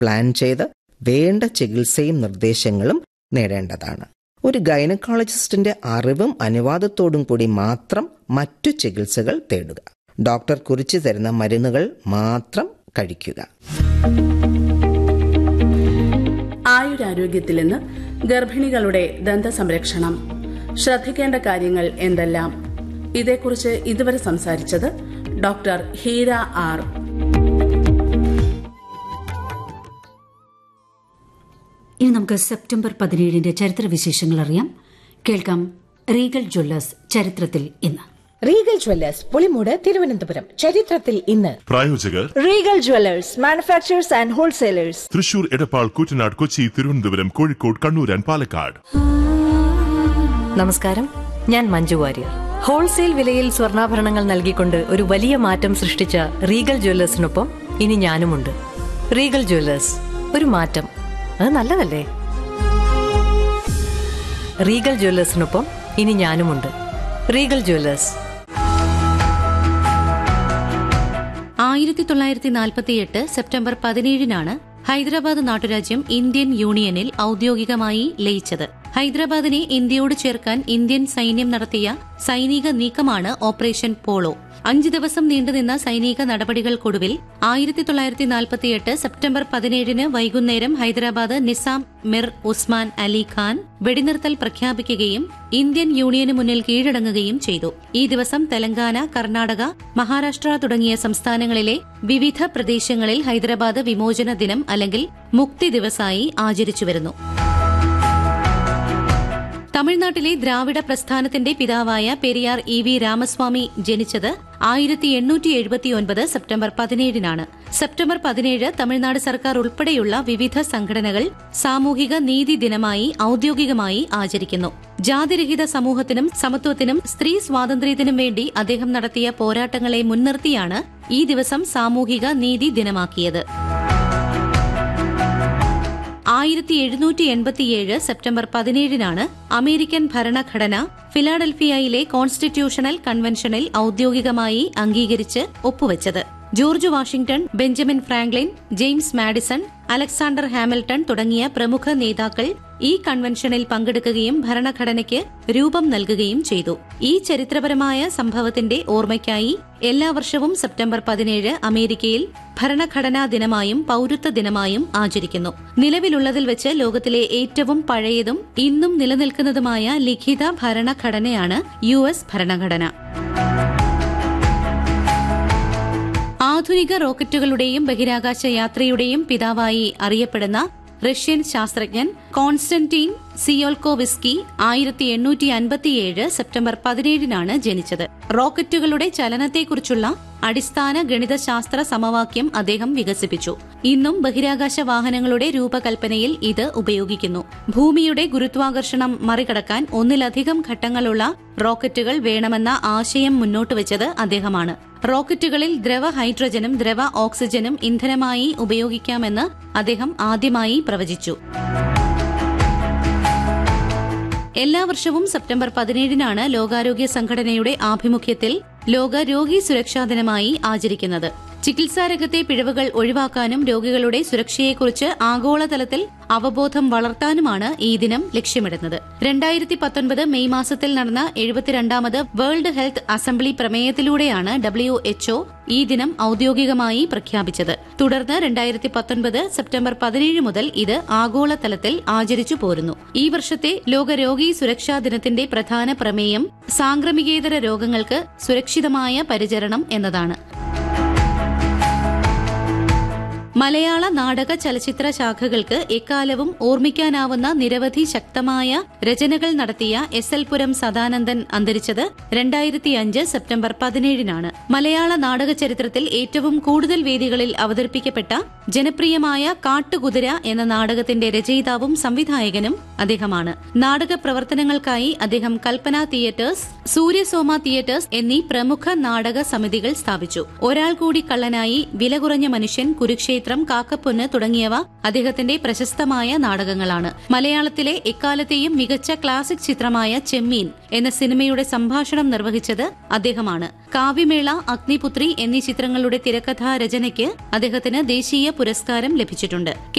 plan ചെയ്ത് വേണ്ട ചികിത്സയും നിർദ്ദേശങ്ങളും നേടേണ്ടതാണ് ഒരു ഗൈനക്കോളജിസ്റ്റിന്റെ അറിവും അനുവാദത്തോടും കൂടി മാത്രം മറ്റു ചികിത്സകൾ തേടുക ഡോക്ടർ കുറിച്ചു തരുന്ന മരുന്നുകൾ മാത്രം കഴിക്കുക ആയുരാരോഗ്യത്തിൽ നിന്ന് ഗർഭിണികളുടെ ദന്ത സംരക്ഷണം ശ്രദ്ധിക്കേണ്ട കാര്യങ്ങൾ എന്തെല്ലാം ഇതേക്കുറിച്ച് ഇതുവരെ സംസാരിച്ചത് ഡോക്ടർ ഹീര ആർ ഇനി നമുക്ക് സെപ്റ്റംബർ പതിനേഴിന്റെ ചരിത്ര വിശേഷങ്ങൾ അറിയാം കേൾക്കാം റീഗൽ ജ്വല്ലേഴ്സ് ചരിത്രത്തിൽ ഇന്ന് റീഗൽ ജ്വല്ലേഴ്സ് പുളിമൂട് തിരുവനന്തപുരം ചരിത്രത്തിൽ ഇന്ന് പ്രായോജകർ Regal jewellers manufacturers and wholesalers Thrissur Edappal Koottanad Kochi Thiruvananthapuram Kozhikode Kannur and Palakkad നമസ്കാരം ഞാൻ മഞ്ജു വാര്യർ ഹോൾസെയിൽ വിലയിൽ സ്വർണ്ണാഭരണങ്ങൾ നൽകിക്കൊണ്ട് ഒരു വലിയ മാറ്റം സൃഷ്ടിച്ച റീഗൽ ജ്വല്ലേഴ്സിനൊപ്പം ഇനി ഞാനുമുണ്ട് റീഗൽ ജ്വല്ലേഴ്സ് ഒരു മാറ്റം അത് നല്ലതല്ലേ റീഗൽ ജ്വല്ലേഴ്സിനൊപ്പം ഇനി ഞാനുമുണ്ട് റീഗൽ ജ്വല്ലേഴ്സ് ആയിരത്തി തൊള്ളായിരത്തി നാൽപ്പത്തിയെട്ട് സെപ്റ്റംബർ പതിനേഴിനാണ് ഹൈദരാബാദ് നാട്ടുരാജ്യം ഇന്ത്യൻ യൂണിയനിൽ ഔദ്യോഗികമായി ലയിച്ചത് ഹൈദരാബാദിനെ ഇന്ത്യയോട് ചേർക്കാൻ ഇന്ത്യൻ സൈന്യം നടത്തിയ സൈനിക നീക്കമാണ് ഓപ്പറേഷൻ പോളോ അഞ്ച് ദിവസം നീണ്ടുനിന്ന സൈനിക നടപടികൾക്കൊടുവിൽ ആയിരത്തി തൊള്ളായിരത്തി നാൽപ്പത്തിയെട്ട് സെപ്റ്റംബർ പതിനേഴിന് വൈകുന്നേരം ഹൈദരാബാദ് നിസാം മിർ ഉസ്മാൻ അലി ഖാൻ വെടിനിർത്തൽ പ്രഖ്യാപിക്കുകയും ഇന്ത്യൻ യൂണിയന് മുന്നിൽ കീഴടങ്ങുകയും ചെയ്തു ഈ ദിവസം തെലങ്കാന കർണാടക മഹാരാഷ്ട്ര തുടങ്ങിയ സംസ്ഥാനങ്ങളിലെ വിവിധ പ്രദേശങ്ങളിൽ ഹൈദരാബാദ് വിമോചന ദിനം അല്ലെങ്കിൽ മുക്തി ദിവസായി ആചരിച്ചുവരുന്നു തമിഴ്നാട്ടിലെ ദ്രാവിഡ പ്രസ്ഥാനത്തിന്റെ പിതാവായ പെരിയാർ ഇ വി രാമസ്വാമി ജനിച്ചത് ആയിരത്തി എണ്ണൂറ്റി എഴുപത്തിയൊൻപത് സെപ്റ്റംബർ പതിനേഴിനാണ് സെപ്റ്റംബർ പതിനേഴ് തമിഴ്നാട് സർക്കാർ ഉൾപ്പെടെയുള്ള വിവിധ സംഘടനകൾ സാമൂഹിക നീതി ദിനമായി ഔദ്യോഗികമായി ആചരിക്കുന്നു ജാതിരഹിത സമൂഹത്തിനും സമത്വത്തിനും സ്ത്രീ സ്വാതന്ത്ര്യത്തിനും വേണ്ടി അദ്ദേഹം നടത്തിയ പോരാട്ടങ്ങളെ മുൻനിർത്തിയാണ് ഈ ദിവസം സാമൂഹിക നീതി ദിനമാക്കിയത് ആയിരത്തി എഴുന്നൂറ്റി എൺപത്തിയേഴ് സെപ്റ്റംബർ പതിനേഴിനാണ് അമേരിക്കൻ ഭരണഘടന ഫിലാഡൽഫിയയിലെ കോൺസ്റ്റിറ്റ്യൂഷണൽ കൺവെൻഷനിൽ ഔദ്യോഗികമായി അംഗീകരിച്ച് ഒപ്പുവച്ചത് George Washington Benjamin Franklin James Madison Alexander Hamilton തുടങ്ങിയ പ്രമുഖ നേതാക്കൾ ഈ കൺവെൻഷനിൽ പങ്കെടുക്കുകയും ഭരണഘടനയ്ക്ക് രൂപം നൽകുകയും ചെയ്തു ഈ ചരിത്രപരമായ സംഭവത്തിന്റെ ഓർമ്മയ്ക്കായി എല്ലാ വർഷവും സെപ്റ്റംബർ പതിനേഴ് അമേരിക്കയിൽ ഭരണഘടനാ ദിനമായും പൌരത്വ ദിനമായും ആചരിക്കുന്നു നിലവിലുള്ളതിൽ വെച്ച് ലോകത്തിലെ ഏറ്റവും പഴയതും ഇന്നും നിലനിൽക്കുന്നതുമായ ലിഖിത ഭരണഘടനയാണ് യു എസ് ഭരണഘടന ആധുനിക റോക്കറ്റുകളുടെയും ബഹിരാകാശ യാത്രയുടെയും പിതാവായി അറിയപ്പെടുന്ന റഷ്യൻ ശാസ്ത്രജ്ഞൻ കോൺസ്റ്റന്റീൻ സിയോൾക്കോവിസ്കി ആയിരത്തി എണ്ണൂറ്റി അൻപത്തിയേഴ് സെപ്റ്റംബർ പതിനേഴിനാണ് ജനിച്ചത് റോക്കറ്റുകളുടെ ചലനത്തെക്കുറിച്ചുള്ള അടിസ്ഥാന ഗണിതശാസ്ത്ര സമവാക്യം അദ്ദേഹം വികസിപ്പിച്ചു ഇന്നും ബഹിരാകാശ വാഹനങ്ങളുടെ രൂപകൽപ്പനയിൽ ഇത് ഉപയോഗിക്കുന്നു ഭൂമിയുടെ ഗുരുത്വാകർഷണം മറികടക്കാൻ ഒന്നിലധികം ഘട്ടങ്ങളുള്ള റോക്കറ്റുകൾ വേണമെന്ന ആശയം മുന്നോട്ട് വെച്ചത് അദ്ദേഹമാണ് റോക്കറ്റുകളിൽ ദ്രവ ഹൈഡ്രജനും ദ്രവ ഓക്സിജനും ഇന്ധനമായി ഉപയോഗിക്കാമെന്ന് അദ്ദേഹം ആദ്യമായി പ്രവചിച്ചു എല്ലാ വർഷവും സെപ്റ്റംബർ പതിനേഴിനാണ് ലോകാരോഗ്യ സംഘടനയുടെ ആഭിമുഖ്യത്തിൽ ലോക രോഗി സുരക്ഷാ ദിനമായി ആചരിക്കുന്നത് ചികിത്സാരംഗത്തെ പിഴവുകൾ ഒഴിവാക്കാനും രോഗികളുടെ സുരക്ഷയെക്കുറിച്ച് ആഗോളതലത്തിൽ അവബോധം വളർത്താനുമാണ് ഈ ദിനം ലക്ഷ്യമിടുന്നത് രണ്ടായിരത്തി പത്തൊൻപത് മെയ് മാസത്തിൽ നടന്ന എഴുപത്തിരണ്ടാമത് വേൾഡ് ഹെൽത്ത് അസംബ്ലി പ്രമേയത്തിലൂടെയാണ് ഡബ്ല്യു എച്ച്ഒ ഈ ദിനം ഔദ്യോഗികമായി പ്രഖ്യാപിച്ചത് തുടർന്ന് രണ്ടായിരത്തി പത്തൊൻപത് സെപ്റ്റംബർ പതിനേഴ് മുതൽ ഇത് ആഗോളതലത്തിൽ ആചരിച്ചു പോരുന്നു ഈ വർഷത്തെ ലോക രോഗി സുരക്ഷാ ദിനത്തിന്റെ പ്രധാന പ്രമേയം സാംക്രമികേതര രോഗങ്ങൾക്ക് സുരക്ഷിതമായ പരിചരണം എന്നതാണ് മലയാള നാടക ചലച്ചിത്ര ശാഖകൾക്ക് എക്കാലവും ഓർമ്മിക്കാനാവുന്ന നിരവധി ശക്തമായ രചനകൾ നടത്തിയ എസ് എൽ പുരം സദാനന്ദൻ അന്തരിച്ചത് രണ്ടായിരത്തി അഞ്ച് സെപ്റ്റംബർ പതിനേഴിനാണ് മലയാള നാടക ചരിത്രത്തിൽ ഏറ്റവും കൂടുതൽ വേദികളിൽ അവതരിപ്പിക്കപ്പെട്ട ജനപ്രിയമായ കാട്ടുകുതിര എന്ന നാടകത്തിന്റെ രചയിതാവും സംവിധായകനും അദ്ദേഹമാണ് നാടക പ്രവർത്തനങ്ങൾക്കായി അദ്ദേഹം കൽപ്പന തിയേറ്റേഴ്സ് സൂര്യസോമ തിയേറ്റേഴ്സ് എന്നീ പ്രമുഖ നാടക സമിതികൾ സ്ഥാപിച്ചു ഒരാൾ കൂടി കള്ളനായി വില കുറഞ്ഞ മനുഷ്യൻ കുരുക്ഷേത്രം കാക്കപ്പൊന്ന് തുടങ്ങിയവ അദ്ദേഹത്തിന്റെ പ്രശസ്തമായ നാടകങ്ങളാണ് മലയാളത്തിലെ എക്കാലത്തെയും മികച്ച ക്ലാസിക് ചിത്രമായ ചെമ്മീൻ എന്ന സിനിമയുടെ സംഭാഷണം നിർവഹിച്ചത് അദ്ദേഹമാണ് കാവ്യമേള അഗ്നിപുത്രി എന്നീ ചിത്രങ്ങളുടെ തിരക്കഥാ രചനയ്ക്ക് അദ്ദേഹത്തിന് ദേശീയ പുരസ്കാരം ലഭിച്ചിട്ടുണ്ട്